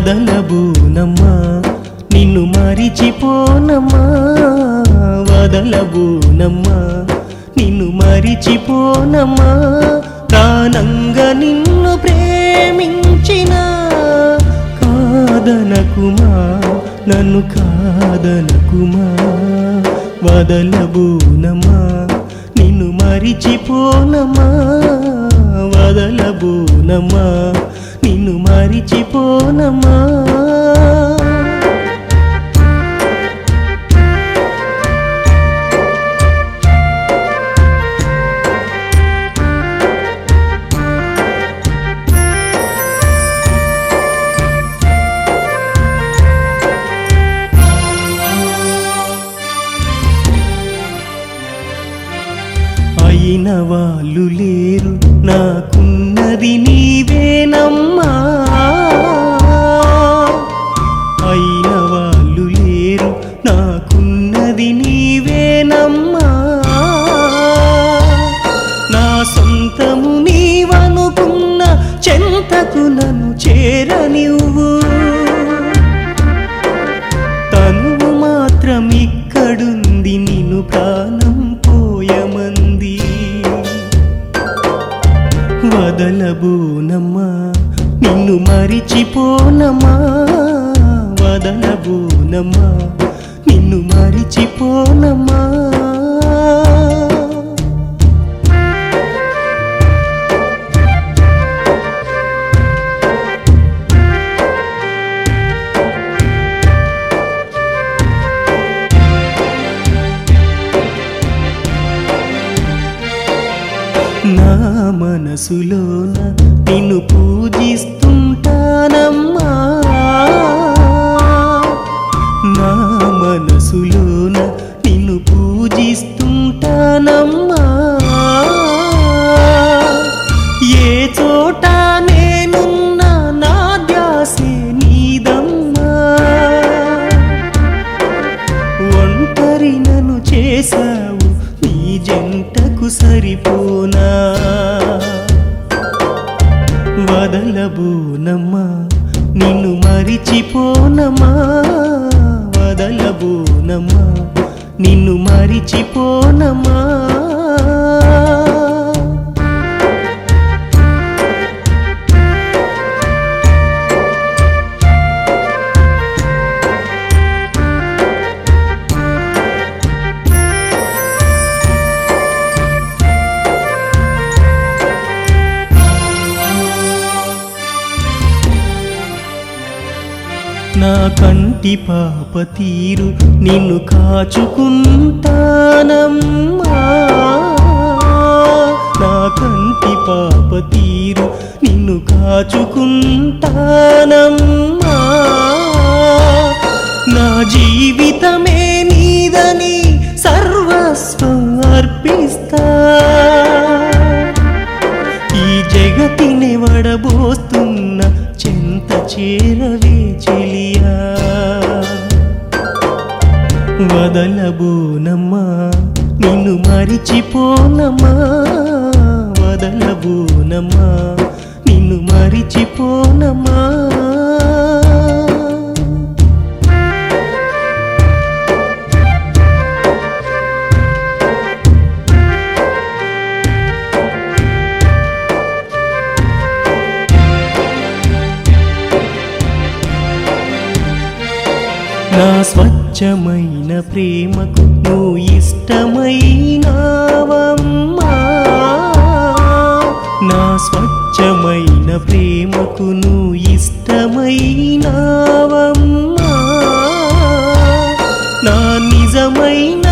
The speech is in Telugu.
వదలబూనమ్మా నిన్ను మరిచిపోనమ్మా వదలబూనమ్మా నిన్ను మరిచిపోనమ్మా ప్రాణంగా నిన్ను ప్రేమించిన కాదనకుమా నన్ను కాదనకుమా వదలబూనమ్మా నిన్ను మరిచిపోనమ్మా వదలబూనమ్మా నిన్ను మరిచిపోనమ్మా అయిన వాళ్ళు లేరు నాకున్నది నీవేనమ్మా అయిన వాళ్ళు లేరు నాకున్నది నీవేనమ్మా నా సొంతము నీవనుకున్న చెంతకు నన్ను చేరనివ్వు తనువు మాత్రం ఇక్కడుంది నిన్ను ప్రాణం పోయమంది వదలబూనమ్మా నిన్ను మరిచిపోనమ్మా వదలబూనమ్మా నిన్ను మరిచిపోనమ్మా నా మనసులోన నిన్ను పూజిస్తుంటానమ్మా నా మనసులోన నిన్ను పూజిస్తుంటానమ్మా ఏ చోట నేనున్నా నా ధ్యాసే నీదమ్మా ఒంటరి నన్ను చేశావు నీ జంటకు సరిపోనా వదలబోనమ్మా నిన్ను మరిచిపోనమ్మా వదలబోనమ్మా నిన్ను మరిచిపోనమ్మా నా కంటి పాప తీరు నిన్ను కాచుకుంటానమ్మా నా కంటి పాప తీరు నిన్ను కాచుకుంటానమ్మా నా జీవితమే నీదని సర్వస్వం అర్పిస్తా ఈ జగతిని వడబోస్తున్న చెంత చేరవే చెలియా వదలబోనమ్మా నిన్ను మరిచిపోనమ్మా వదలబోనమ్మా నిన్ను మరిచిపోనమ్మా నా స్వచ్ఛమైన ప్రేమకు నువ్వు ఇష్టమైనవమ్మా నా స్వచ్ఛమైన ప్రేమకు నువ్వు ఇష్టమైనవమ్మా నా నిజమైన